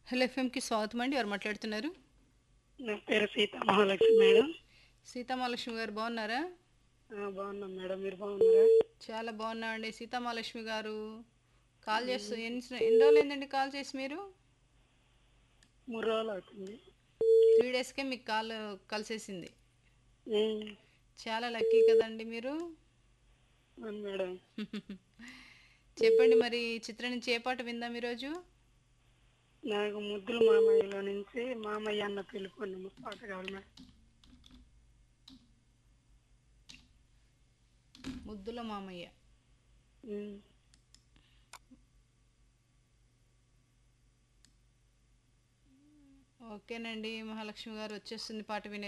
hello ఎఫ్ఎంకి స్వాగతం అండి ఎవరు మాట్లాడుతున్నారు నా పేరు సీత మహాలక్ష్మి మేడం సీతామహాలక్ష్మి గారు బాగున్నారా ఆ, బాగున్నాం మేడం మీరు బాగున్నారా చాలా బాగున్నామండి సీతామహాలక్ష్మి గారు కాల్ చేస్తూ ఎన్ని ఎన్ని రోజులు అయిందండి కాల్ చేసి మీరు మూడు రోజులు అవుతుంది త్రీ డేస్కే మీకు కాల్ కలిసేసింది ఉమ్, చాలా లక్కీ కదండి మీరు అవును మేడం చెప్పండి మరి చిత్ర నుంచి ఏ పాట విందాం ఈరోజు నాకు ముద్దుల మామయ్యలో నుంచి మామయ్య అన్న పిలుపు అన్న పాట కావాలి మేడం ముద్దుల మామయ్య ఉమ్, ఓకేనండి మహాలక్ష్మి గారు వచ్చేస్తుంది పాట వినే